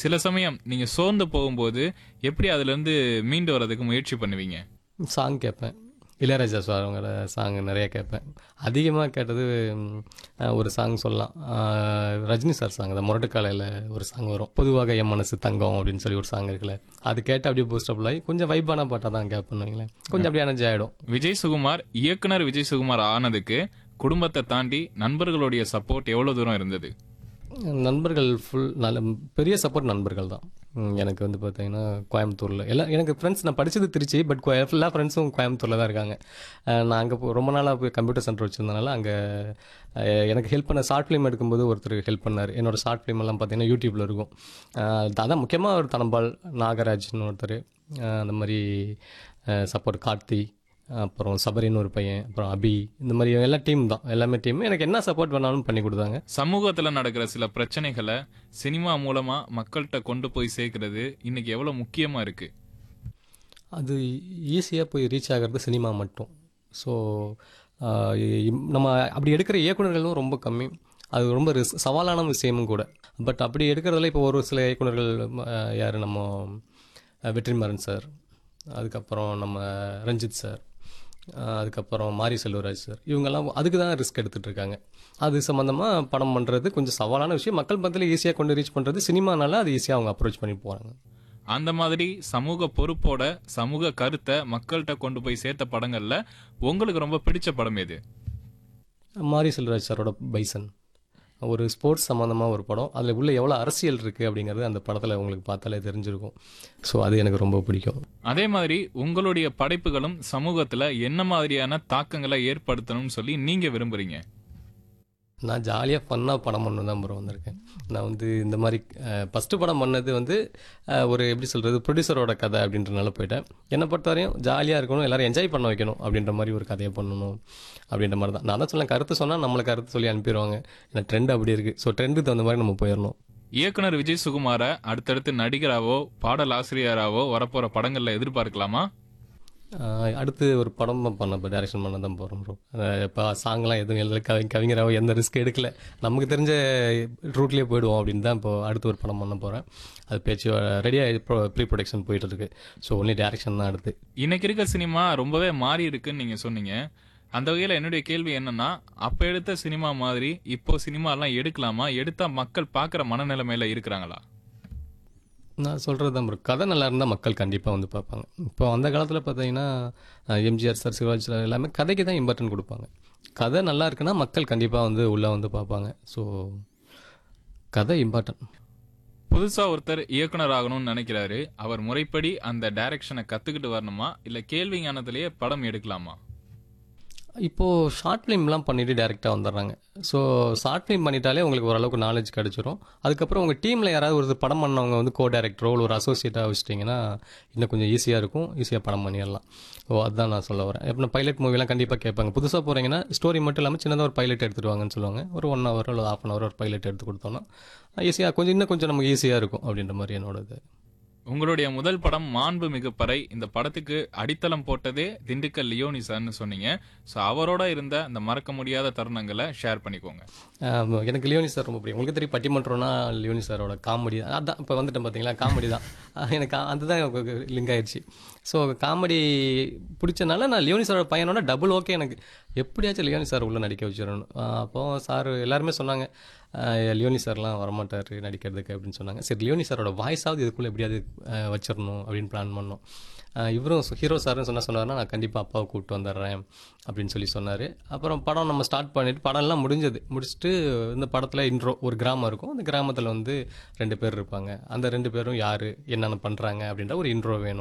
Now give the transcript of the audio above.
சில சமயம் நீங்க சோர்ந்து போகும்போது எப்படி அதுல இருந்து மீண்டு வர்றதுக்கு முயற்சி பண்ணுவீங்க சாங் கேட்பேன் இளையராஜா சார் அவங்களோட சாங் நிறைய கேட்பேன் அதிகமாக கேட்டது ம், அஹ், ஒரு சாங் சொல்லலாம் அஹ், ரஜினி சார் சாங் தான் முரட்டுக்காலையில் ஒரு சாங் வரும் பொதுவாக என் மனசு தங்கம் அப்படின்னு சொல்லி ஒரு சாங் இருக்குல்ல அது கேட்டு அப்படியே பூஸ்டப் ஆகி கொஞ்சம் வைப்பான பாட்டாக தான் கேட்பேன் வைங்களேன் கொஞ்சம் அப்படியே எனர்ஜி ஆகிடும் விஜய் சுகுமார் இயக்குனர் விஜய் சுகுமார் ஆனதுக்கு குடும்பத்தை தாண்டி நண்பர்களுடைய சப்போர்ட் எவ்வளவு தூரம் இருந்தது நண்பர்கள் ஃபுல் நல்ல பெரிய சப்போர்ட் நண்பர்கள் தான் ம், எனக்கு வந்து பார்த்தீங்கன்னா கோயம்புத்தூரில் எல்லாம் எனக்கு ஃப்ரெண்ட்ஸ் நான் படித்தது திருச்சி பட் எல்லா ஃப்ரெண்ட்ஸும் கோயம்புத்தூரில் தான் இருக்காங்க அஹ், நான் அங்கே ரொம்ப நாளாக போய் கம்ப்யூட்டர் சென்டர் வச்சிருந்தனால அங்கே எனக்கு ஹெல்ப் பண்ண ஷார்ட் ஃபிலிம் எடுக்கும்போது ஒருத்தர் ஹெல்ப் பண்ணார் என்னோட ஷார்ட் ஃபிலிம் எல்லாம் பார்த்தீங்கன்னா யூடியூப்பில் இருக்கும் அஹ், அதான் முக்கியமாக ஒரு தனபால் நாகராஜ்னு ஒருத்தர் அஹ், அந்த மாதிரி சப்போர்ட் கார்த்தி அப்புறம் சபரின்னு ஒரு பையன் அப்புறம் அபி இந்த மாதிரி எல்லா டீம் தான் எல்லாமே டீம் எனக்கு என்ன சப்போர்ட் வேணாலும் பண்ணி கொடுத்தாங்க சமூகத்துல நடக்கிற சில பிரச்சனைகளை சினிமா மூலமா மக்கள்கிட்ட கொண்டு போய் சேர்க்கிறது இன்னைக்கு எவ்வளவு முக்கியமா இருக்கு அது ஈஸியாக போய் ரீச் ஆகிறது சினிமா மட்டும் ஸோ நம்ம அப்படி எடுக்கிற இயக்குனர்களும் ரொம்ப கம்மி அது ரொம்ப ரிஸ்க் சவாலான விஷயமும் கூட பட் அப்படி எடுக்கிறதுல இப்போ ஒரு சில இயக்குனர்கள் அஹ், யார் நம்ம அஹ், வெற்றிமாறன் சார் அதுக்கப்புறம் நம்ம ரஞ்சித் சார் அஹ், அதுக்கப்புறம் மாரி செல்வராஜ் சார் இவங்கெல்லாம் அதுக்கு தான் ரிஸ்க் எடுத்துகிட்டு இருக்காங்க அது சம்மந்தமாக படம் பண்ணுறது கொஞ்சம் சவாலான விஷயம் மக்கள் மத்தியில் ஈஸியாக கொண்டு ரீச் பண்ணுறது சினிமானால அது ஈஸியாக அவங்க அப்ரோச் பண்ணி போகிறாங்க அந்த மாதிரி சமூக பொறுப்போட சமூக கருத்தை மக்கள்கிட்ட கொண்டு போய் சேர்த்த படங்கள்ல உங்களுக்கு ரொம்ப பிடிச்ச படம் எது மாரி செல்வராஜ் சாரோட பைசன் ஒரு ஸ்போர்ட்ஸ் சம்மந்தமாக ஒரு படம் அதில் உள்ள எவ்வளோ அரசியல் இருக்குது அப்படிங்கிறது அந்த படத்தில் உங்களுக்கு பார்த்தாலே தெரிஞ்சிருக்கும் ஸோ அது எனக்கு ரொம்ப பிடிக்கும் அதே மாதிரி உங்களுடைய படைப்புகளும் சமூகத்துல என்ன மாதிரியான தாக்கங்களை ஏற்படுத்தணும்னு சொல்லி நீங்க விரும்புறீங்க நான் ஜாலியாக ஃபன்னாக படம் பண்ண தான் ப்ரோ வந்திருக்கேன் நான் வந்து இந்த மாதிரி ஃபஸ்ட்டு படம் பண்ணது வந்து அஹ், ஒரு எப்படி சொல்கிறது ப்ரொடியூசரோட கதை அப்படின்றனால போயிட்டேன் என்னை பொறுத்தவரையும் ஜாலியாக இருக்கணும் எல்லாரும் என்ஜாய் பண்ண வைக்கணும் அப்படின்ற மாதிரி ஒரு கதையை பண்ணணும் அப்படின்ற மாதிரி தான் நான் தான் சொன்னேன் கருத்து சொன்னால் நம்மளை கருத்து சொல்லி அனுப்பிடுவாங்க ஏன்னா ட்ரெண்ட் அப்படி இருக்குது ஸோ ட்ரெண்டுக்கு தகுந்த மாதிரி நம்ம போயிடணும் இயக்குனர் விஜய் சுகுமார அடுத்தடுத்து நடிகராவோ பாடல் ஆசிரியராவோ வரப்போற படங்கள்ல எதிர்பார்க்கலாமா ஆஹ் அடுத்து ஒரு படம் பண்ண இப்போ டைரக்ஷன் பண்ண தான் போகிறோம் ப்ரோ இப்போ சாங்லாம் எதுவும் எழுதல கவி கவிஞராவோ எந்த ரிஸ்க் எடுக்கல நமக்கு தெரிஞ்ச ரூட்லேயே போயிடுவோம் அப்படின்னு தான் இப்போ அடுத்து ஒரு படம் பண்ண போகிறேன் அது பேச்சு ரெடியாக ப்ரீ ப்ரொடக்ஷன் போயிட்டு இருக்கு ஸோ ஒன்லி டைரக்ஷன் தான் அடுத்து இன்னைக்கு இருக்க சினிமா ரொம்பவே மாறி இருக்குன்னு நீங்க சொன்னீங்க அந்த வகையில என்னுடைய கேள்வி என்னன்னா அப்ப எடுத்த சினிமா மாதிரி இப்போ சினிமா எல்லாம் எடுக்கலாமா எடுத்தா மக்கள் பாக்குற மனநிலைமையில இருக்கிறாங்களா நான் சொல்கிறது தான் ப்ரோ கதை நல்லா இருந்தால் மக்கள் கண்டிப்பாக வந்து பார்ப்பாங்க இப்போ அந்த காலத்தில் பார்த்தீங்கன்னா எம்ஜிஆர் சார் சிவாஜி சார் எல்லாமே கதைக்கு தான் இம்பார்ட்டன்ட் கொடுப்பாங்க கதை நல்லா இருக்குன்னா மக்கள் கண்டிப்பாக வந்து உள்ளே வந்து பார்ப்பாங்க ஸோ கதை இம்பார்ட்டன்ட் புதுசா ஒருத்தர் இயக்குனர் ஆகணும்னு நினைக்கிறாரு அவர் முறைப்படி அந்த டைரக்ஷனை கத்துக்கிட்டு வரணுமா இல்ல கேள்வி ஞானத்திலேயே படம் எடுக்கலாமா இப்போது ஷார்ட் ஃபிலிம்லாம் பண்ணிட்டு டேரெக்டாக வந்துடுறாங்க ஸோ ஷார்ட் ஃபிலிம் பண்ணிட்டாலே உங்களுக்கு ஓரளவுக்கு நாலேஜ் கிடச்சிரும் அதுக்கப்புறம் உங்கள் டீமில் யாராவது ஒரு படம் பண்ணவங்க வந்து கோ டேரக்டரோ இல்லை ஒரு அசோசியேட்டாக வச்சிட்டிங்கன்னா இன்னும் கொஞ்சம் ஈஸியாக இருக்கும் ஈஸியாக படம் பண்ணிடலாம் ஓ அதுதான் நான் சொல்ல வரேன் இப்போ பைலட் மூவிலாம் கண்டிப்பாக கேட்பாங்க புதுசாக போகிறீங்கன்னா ஸ்டோரி மட்டும் இல்லாமல் சின்னதாக ஒரு பைலட் எடுத்துட்டு வாங்கன்னு சொல்லுவாங்க ஒரு ஒன் ஹவர் இல்லை ஹாஃப் அன் ஹவர் ஒரு பைலட் எடுத்து கொடுத்தோன்னா ஈஸியாக கொஞ்சம் இன்னும் கொஞ்சம் நமக்கு ஈஸியாக இருக்கும் அப்படின்ற மாதிரி என்னோட இது உங்களுடைய முதல் படம் மாண்புமிகு பறை இந்த படத்துக்கு அடித்தளம் போட்டதே திண்டுக்கல் லியோனி சார்னு சொன்னீங்க சோ அவரோட இருந்த அந்த மறக்க முடியாத தருணங்களை ஷேர் பண்ணிக்கோங்க ஆமா, எனக்கு லியோனி சார் ரொம்ப பிடிக்கும் உங்களுக்கு தெரியும் பட்டிமன்றம்னா லியோனி சாரோட காமெடி அதான் இப்போ வந்துட்டேன் பார்த்தீங்களா காமெடி தான் அஹ் எனக்கு அதுதான் லிங்க் ஆயிடுச்சு ஸோ காமெடி பிடிச்சனால நான் லியோனி சாரோட பையனோட டபுள் ஓகே எனக்கு எப்படியாச்சும் லியோனி சார் உள்ளே நடிக்க வச்சிடணும் அஹ் அப்போ சார் எல்லாருமே சொன்னாங்க அஹ் லியோனி சார்லாம் வரமாட்டார் நடிக்கிறதுக்கு அப்படின்னு சொன்னாங்க சரி லியோனி சாரோட வாய்ஸாவது இதுக்குள்ளே எப்படியாவது அஹ் வச்சிடணும் அப்படின்னு பிளான் பண்ணோம் அஹ் இவரும் ஹீரோ சார்னு சொன்ன சொன்னார்னா நான் கண்டிப்பாக அப்பாவை கூப்பிட்டு வந்துடுறேன் அப்படின்னு சொல்லி சொன்னார் அப்புறம் படம் நம்ம ஸ்டார்ட் பண்ணிட்டு படம்லாம் முடிஞ்சது முடிச்சுட்டு இந்த படத்தில் இன்ட்ரோ ஒரு கிராமம் இருக்கும் அந்த கிராமத்தில் வந்து ரெண்டு பேர் இருப்பாங்க அந்த ரெண்டு பேரும் யார் என்னென்ன பண்ணுறாங்க அப்படின்ற ஒரு இன்ட்ரோ வேணும்